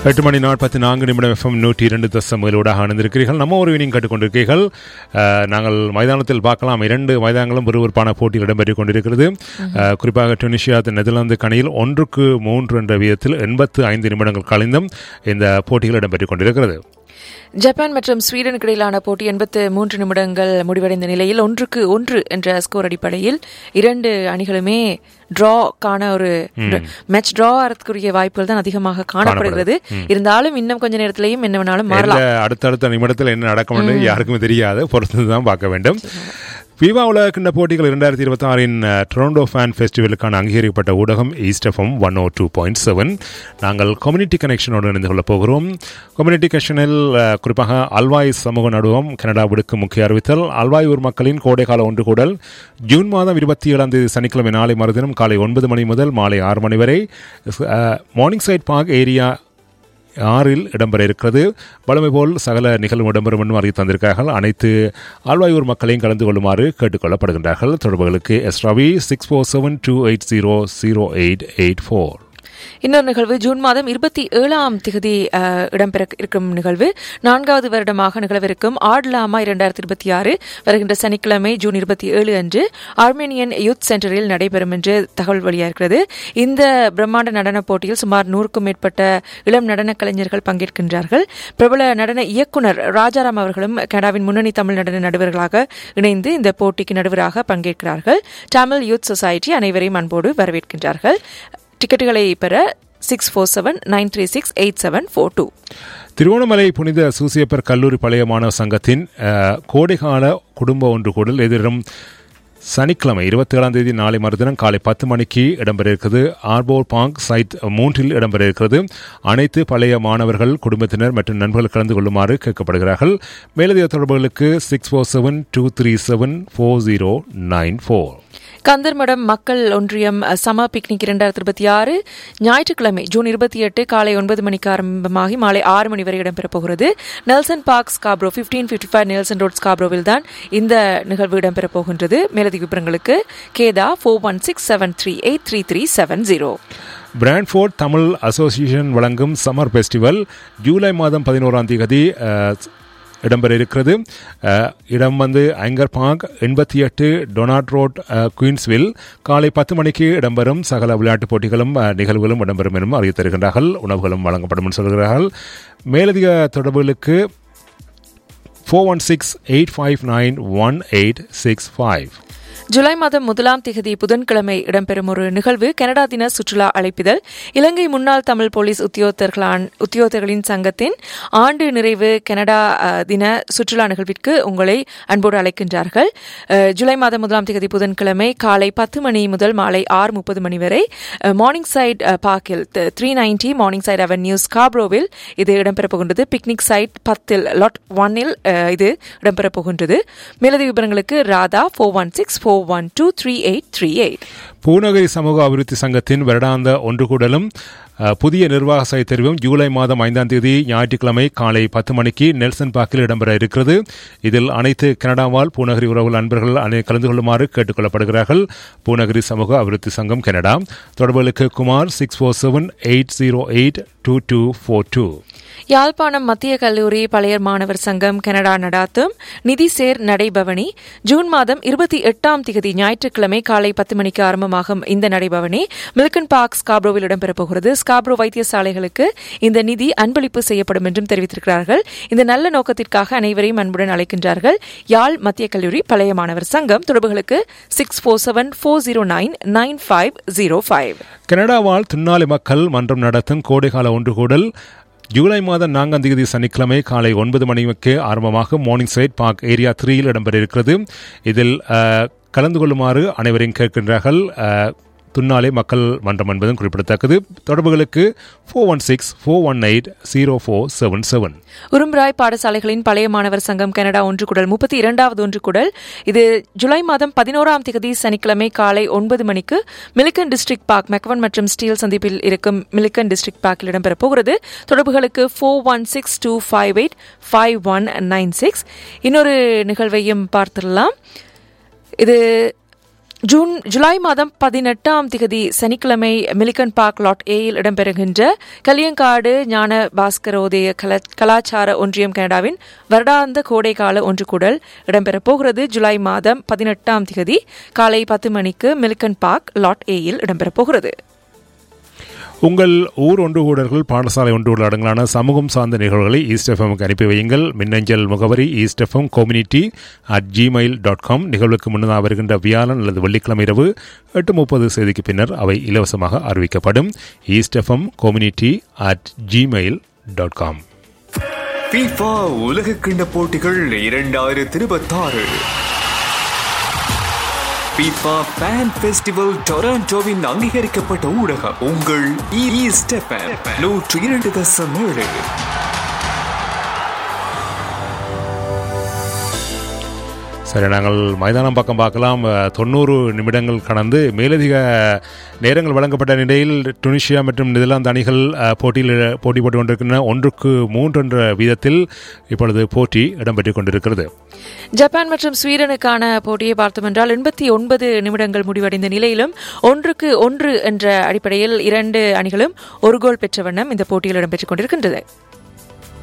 எட்டு மணி நாற்பத்தி நான்கு நிமிடம் எஃப்எம் நூற்றி இரண்டு தசமலோடாக அணிந்திருக்கிறீர்கள் நம்ம ஒரு வினிங் கேட்டுக்கொண்டிருக்கிறீர்கள் அஹ், நாங்கள் மைதானத்தில் பார்க்கலாம் இரண்டு மைதானங்களும் விறுவிறுப்பான போட்டியில் இடம்பெற்றுக் கொண்டிருக்கிறது அஹ், குறிப்பாக டுனிஷியா நெதர்லாந்து கணியில் ஒன்றுக்கு மூன்று என்ற வீதத்தில் எண்பத்து ஐந்து நிமிடங்கள் கழிந்தும் இந்த போட்டிகள் இடம்பெற்றுக் கொண்டிருக்கிறது ஜப்பான் மற்றும் ஸ்வீடனுக்கு இடையிலான போட்டி எண்பத்து மூன்று நிமிடங்கள் முடிவடைந்த நிலையில் ஒன்றுக்கு ஒன்று என்ற ஸ்கோர் அடிப்படையில் இரண்டு அணிகளுமே டிரா காண ஒரு மேட்ச் டிரா ஆகிறதுக்குரிய வாய்ப்புகள் தான் அதிகமாக காணப்படுகிறது இருந்தாலும் இன்னும் கொஞ்ச நேரத்திலேயும் என்ன வேணாலும் மாறலாம் எந்த அடுத்தடுத்த நிமிடத்தில் என்ன நடக்கும் என்று யாருக்குமே தெரியாது பொறுத்து தான் பார்க்க வேண்டும் விவா உலகக்கிண்ண போட்டிகள் இரண்டாயிரத்தி இருபத்தி ஆறின் டொரண்டோ ஃபேன் ஃபெஸ்டிவலுக்கான அங்கீகரிக்கப்பட்ட ஊடகம் East FM one O two point seven நாங்கள் கம்யூனிட்டி கனெக்ஷனோடு இணைந்து கொள்ளப் போகிறோம் கம்யூனிட்டி கனெக்ஷனில் அஹ், குறிப்பாக அல்வாய் சமூக நடுவம் கனடா விடுக்கும் முக்கிய அறிவித்தல் அல்வாய் ஊர் மக்களின் கோடைகால ஒன்று கூடல் ஜூன் மாதம் இருபத்தி ஏழாம் தேதி சனிக்கிழமை நாளை மறுதினம் காலை ஒன்பது மணி முதல் மாலை ஆறு மணி வரை மார்னிங் சைட் பார்க் ஏரியா ஆறில் இடம்பெற இருக்கிறது வழமை போல் சகல நிகழ்வும் இடம்பெறும் என்றும் அறிவித்து தந்திருக்கிறார்கள் அனைத்து ஆழ்வாயூர் மக்களையும் கலந்து கொள்ளுமாறு கேட்டுக்கொள்ளப்படுகின்றார்கள் தொடர்புகளுக்கு எஸ்ராவி six four seven two eight zero zero eight eight four இன்னொரு நிகழ்வு ஜூன் மாதம் இருபத்தி ஏழாம் திகதி அஹ், இடம்பெற இருக்கும் நிகழ்வு நான்காவது வருடமாக நிகழவிருக்கும் ஆட்லாமா இரண்டாயிரத்தி இருபத்தி ஆறு வருகின்ற சனிக்கிழமை ஜூன் இருபத்தி ஏழு அன்று ஆர்மேனியன் யூத் சென்டரில் நடைபெறும் என்று தகவல் வெளியாகிறது இந்த பிரம்மாண்ட நடன போட்டியில் சுமார் நூறுக்கும் மேற்பட்ட இளம் நடன கலைஞர்கள் பங்கேற்கின்றார்கள் பிரபல நடன இயக்குனர் ராஜாராம் அவர்களும் கனடாவின் முன்னணி தமிழ் நடன நடுவர்களாக இணைந்து இந்த போட்டிக்கு நடுவராக பங்கேற்கிறார்கள் தமிழ் யூத் சொசைட்டி அனைவரையும் அன்போடு வரவேற்கின்றார்கள் டிக்கெட்டுகளை பெற six four seven nine three six eight seven four two திருவோணமலை புனித சூசியப்பர் கல்லூரி பழைய மாணவர் சங்கத்தின் அஹ், கோடைகால குடும்ப ஒன்று கூடல் எதிரும் சனிக்கிழமை இருபத்தி ஏழாம் தேதி நாளை மறுதினம் காலை பத்து மணிக்கு இடம்பெற இருக்கிறது ஆர்போர் பாங்க் சைட் மூன்றில் இடம்பெற இருக்கிறது அனைத்து பழைய மாணவர்கள் குடும்பத்தினர் மற்றும் நண்பர்கள் கலந்து கொள்ளுமாறு கேட்கப்படுகிறார்கள் மேலதிக தொடர்புகளுக்கு six four seven two three seven four zero nine four Kandarmadam மக்கள் ஒன்றியம் அஹ், சம பிக்னிக் இரண்டாயிரத்தி இருபத்தி ஆறு ஞாயிற்றுக்கிழமை ஜூன் இருபத்தி எட்டு காலை ஒன்பது மணிக்கு ஆரம்பமாகி மாலை ஆறு மணி வரை இடம்பெறப் போகிறது Nelson park Scarborough fifteen fifty five Nelson road ஸ்காப்ரோவில் தான் இந்த நிகழ்வு இடம்பெறப் போகின்றது மேலதிக விவரங்களுக்கு கேதா four one six seven three eight three three seven zero Brantford Tamil association வழங்கும் சம்மர் ஃபெஸ்டிவல் ஜூலை மாதம் பதினோராம் தேதி அஹ், இடம்பெற இருக்கிறது அஹ், இடம் வந்து ஐங்கர் பார்க் எண்பத்தி எட்டு டொனாட் ரோட் அஹ், குயின்ஸ்வில் காலை பத்து மணிக்கு இடம்பெறும் சகல விளையாட்டுப் போட்டிகளும் அஹ், நிகழ்வுகளும் இடம்பெறும் எனவும் அறிவித்திருக்கின்றார்கள் உணவுகளும் வழங்கப்படும் என்று சொல்கிறார்கள் மேலதிக தொடர்புகளுக்கு four one six eight five nine one eight six five July மாதம் முதலாம் திகதி புதன்கிழமை இடம்பெறும் ஒரு நிகழ்வு கனடா தின சுற்றுலா அழைப்பிதழ் இலங்கை முன்னாள் தமிழ் போலீஸ் உத்தியோகத்தர்களான் உத்தியோகத்தர்களின் சங்கத்தின் ஆண்டு நிறைவு கனடா அஹ், தின சுற்றுலா நிகழ்விற்கு உங்களை அன்போடு அழைக்கின்றார்கள் அஹ், ஜூலை மாதம் முதலாம் திகதி புதன்கிழமை காலை பத்து மணி முதல் மாலை ஆறு முப்பது மணி வரை அஹ், மார்னிங் சைட் அஹ், பார்க்கில் three ninety Morningside avenue ஸ்காப்ரோவில் இது இடம்பெறப் போகின்றது பிக்னிக் சைட் பத்தில் லாட் ஒன்னில் அஹ், இது இடம்பெறப் போகின்றது மேலதிக விவரங்களுக்கு Radha four one six four one two three eight three eight Poonakari சமூக அபிவிருத்தி சங்கத்தின் வருடாந்த ஒன்று கூடலும் அஹ், புதிய நிர்வாக சபை தெரிவும் ஜூலை மாதம் ஐந்தாம் தேதி ஞாயிற்றுக்கிழமை காலை பத்து மணிக்கு நெல்சன் பார்க்கில் இடம்பெற இருக்கிறது இதில் அனைத்து கனடாவால் பூநகரி உறவு நண்பர்கள் அனை கலந்து கொள்ளுமாறு கேட்டுக்கொள்ளப்படுகிறார்கள் பூநகரி சமூக அபிவிருத்தி சங்கம் கனடா தொடர்புகளுக்கு Kumar six four seven eight zero eight two two four two Yazhpanam மத்திய கல்லூரி பழையர் மாணவர் சங்கம் கனடா நடாத்தும் நிதி சேர் நடைபவனி ஜூன் மாதம் இருபத்தி எட்டாம் திகதி ஞாயிற்றுக்கிழமை காலை பத்து மணிக்கு ஆரம்பமாகும் இந்த நடைபவனி மில்கன் பார்க் ஸ்காப்ரோவில் இடம்பெறப் போகிறது ஸ்காப்ரோ வைத்தியசாலைகளுக்கு இந்த நிதி அன்பளிப்பு செய்யப்படும் என்றும் தெரிவித்திருக்கிறார்கள் இந்த நல்ல நோக்கத்திற்காக அனைவரையும் அன்புடன் அழைக்கின்றார்கள் யாழ் மத்திய கல்லூரி பழைய மாணவர் சங்கம் தொடர்புகளுக்கு six four seven four zero nine nine five zero five Canada வாழ் துன்னாலி மக்கள் மன்றம் நடத்தும் கோடைகால ஒன்று கூடல் ஜூலை மாதம் நான்காம் தேதி சனிக்கிழமை காலை ஒன்பது மணிக்கு ஆரம்பமாக மார்னிங் சைட் பார்க் ஏரியா த்ரீயில் இடம்பெற இருக்கிறது இதில் அஹ், கலந்து கொள்ளுமாறு அனைவரையும் கேட்கின்றார்கள் அஹ், துன்னாலே மக்கள் மன்றம் என்பதும் குறிப்பிடத்தக்கது தொடர்புகளுக்கு four one six four one eight zero four seven seven Urumpirai பாடசாலைகளின் பழைய மாணவர் சங்கம் கனடா ஒன்று குடல் முப்பத்தி இரண்டாவது ஒன்று குடல் இது ஜூலை மாதம் பதினோராம் தேதி சனிக்கிழமை காலை ஒன்பது மணிக்கு மிலிகன் டிஸ்ட்ரிக்ட் பார்க் மெக்வன் மற்றும் ஸ்டீல் சந்திப்பில் இருக்கும் மிலிகன் டிஸ்ட்ரிக்ட் பார்க்கில் இடம்பெறப் போகிறது தொடர்புகளுக்கு four one six two five eight five one nine six இன்னொரு நிகழ்வையும் பார்த்துடலாம் இது ஜூன் ஜூலை மாதம் பதினெட்டாம் திகதி சனிக்கிழமை மிலிகன் பார்க் லாட் ஏயில் இடம்பெறுகின்ற கலியங்காடு ஞான பாஸ்கரோதய கல கலாச்சார ஒன்றியம் கனடாவின் வருடாந்த கோடைக்கால ஒன்றுகூடல் இடம்பெறப் போகிறது ஜூலை மாதம் பதினெட்டாம் திகதி காலை பத்து மணிக்கு மிலிகன் பார்க் லாட் ஏயில் இடம்பெறப் போகிறது உங்கள் ஊர் ஒன்று கூடல்கள் பாடசாலை ஒன்று கூட அடங்கலான சமூகம் சார்ந்த நிகழ்வுகளை ஈஸ்ட் எஃப்எம்க்கு அனுப்பி வையுங்கள் மின்னஞ்சல் முகவரி East FM community at Gmail dot com நிகழ்வுக்கு முன்னதாக வருகின்ற வியாழன் அல்லது வெள்ளிக்கிழமை இரவு எட்டு முப்பது செய்திக்கு பின்னர் அவை இலவசமாக அறிவிக்கப்படும் East FM community at Gmail dot com FIFA உலக கிண்ட போட்டிகள் இரண்டாயிரத்தி இருபத்தாறு FIFA Fan Festival டொராண்டோவின் அங்கீகரிக்கப்பட்ட ஊடகம் உங்கள் ஈஸ்ட் எஃப்எம் நூற்றி இரண்டு தசம் ஏழு சரி நாங்கள் மைதானம் பக்கம் பார்க்கலாம் அஹ், தொண்ணூறு நிமிடங்கள் கடந்து மேலதிக நேரங்கள் வழங்கப்பட்ட நிலையில் டுனிஷியா மற்றும் நெதர்லாந்து அணிகள் அஹ், போட்டியில் போட்டி போட்டுக் கொண்டிருக்கின்றன ஒன்றுக்கு மூன்று என்ற வீதத்தில் இப்பொழுது போட்டி இடம்பெற்றுக் கொண்டிருக்கிறது ஜப்பான் மற்றும் ஸ்வீடனுக்கான போட்டியை பார்த்தோம் என்றால் எண்பத்தி ஒன்பது நிமிடங்கள் முடிவடைந்த நிலையிலும் ஒன்றுக்கு ஒன்று என்ற அடிப்படையில் இரண்டு அணிகளும் ஒரு கோல் பெற்ற வண்ணம் இந்த போட்டியில் இடம்பெற்றுக் கொண்டிருக்கின்றது